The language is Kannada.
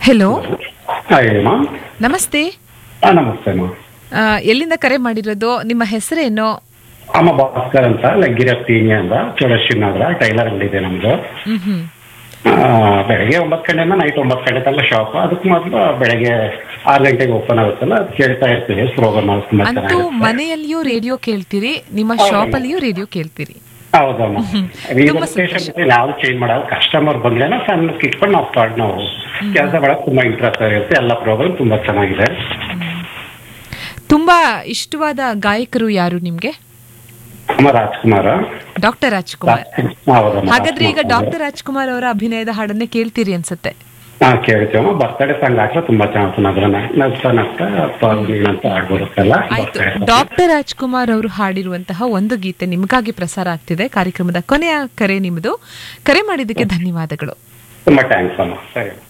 ಹೆಲೋ ಹಾಂ ಹೇಳಿಮ್ಮ ನಮಸ್ತೆ ಹಾಂ ನಮಸ್ತೆ ಅಮ್ಮ ಆ, ಎಲ್ಲಿಂದ ಕರೆ ಮಾಡಿರೋದು ನಿಮ್ಮ ಹೆಸರೇನು ಅಮ್ಮ ಭಾಸ್ಕರ್ ಅಂತ ಲಗ್ಗಿರ ಪೀಣ್ಯ ಅಂತ ಚೋಳಶ್ರೀನಗರ ಟೈಲರ್ ಅಂಗಡಿ ಇದೆ ನಮ್ದು ಹ್ಮ್ ಹ್ಮ್ ಆ, ಬೆಳಗ್ಗೆ ಒಂಬತ್ತು ಗಂಟೆಯಿಂದ ನೈಟ್ ಒಂಬತ್ತು ಗಂಟೆ ತನಕ ಶಾಪ್ ಅದಕ್ಕೆ ಮಾತ್ರ ಬೆಳಗ್ಗೆ ಆರು ಗಂಟೆಗೆ ಓಪನ್ ಆಗುತ್ತಲ್ಲ ಅದು ಕೇಳ್ತಾ ಇರ್ತೀವಿ ಪ್ರೋಗ್ರಾಮ್ ತುಂಬಾ ಅಂತೂ ಚೆನ್ನಾಗಿರುತ್ತೆ ಮನೆಯಲ್ಲಿಯೂ ರೇಡಿಯೋ ಕೇಳ್ತೀರಿ ನಿಮ್ಮ ಶಾಪ್ ಅಲ್ಲಿಯೂ ರೇಡಿಯೋ ಕೇಳ್ತೀರಿ ಹೌದಮ್ಮ ತುಂಬಾ ಲೊಕೇಶನ್ ನಾವು ಚೇಂಜ್ ಮಾಡೋದು ಕಸ್ಟಮರ್ ಬಂದ್ರೆ ಸಣ್ಣ ಇಟ್ಕೊಂಡು ನಾವು ಸ್ಟಾರ್ಟ್ ನಾವು ಕೆಲಸ ಮಾಡಕ್ ತುಂಬಾ ಇಂಟ್ರೆಸ್ಟ್ ಆಗಿರುತ್ತೆ ಎಲ್ಲ ಪ್ರೋಗ್ರಾಮ್ ತುಂಬಾ ಚೆನ್ನಾಗಿದೆ ತುಂಬಾ ಇಷ್ಟವಾದ ಗಾಯಕರು ಯಾರು ನಿಮ್ಗೆ ಅಮ್ಮ ರಾಜ್ಕುಮಾರ್ ಡಾಕ್ಟರ್ ರಾಜ್ಕುಮಾರ್ ಹೌದಮ್ಮ ಹಾಗಾದ್ರೆ ಈಗ ರಾಜ್ಕುಮಾರ್. ಡಾಕ್ಟರ್ ರಾಜ್ಕುಮಾರ್ ಅವರ ಅಭಿನಯದ ಹಾಡನ್ನೇ ಕೇಳ್ತೀರಿ ಅನ್ಸುತ್ತೆ ಹಾ ಕೇಳ್ತೀವಮ್ಮ ಬರ್ತಡೇ ಸಾಂಗ್ ಹಾಕ್ರೆ ತುಂಬಾ ಚೆನ್ನಾಗಿ ಅದ್ರನ್ನ ನಗ್ತಾ ನಗ್ತಾ ಪಾಲ್ಗೊಳ್ಳಿ ಅಂತ ಆಡ್ಬರುತ್ತಲ್ಲ ಆಯ್ತು ಡಾಕ್ಟರ್ ರಾಜ್ಕುಮಾರ್ ಅವರು ಹಾಡಿರುವಂತಹ ಒಂದು ಗೀತೆ ನಿಮಗಾಗಿ ಪ್ರಸಾರ ಆಗ್ತಿದೆ ಕಾರ್ಯಕ್ರಮದ ಕೊನೆಯ ಕರೆ ನಿಮ್ಮದು ಕರೆ ಮಾಡಿದ್ದಕ್ಕೆ ಧನ್ಯವಾದಗಳು ತುಂಬಾ ಥ್ಯಾಂಕ್ಸ್ ಅಮ್ಮ ಸರಿ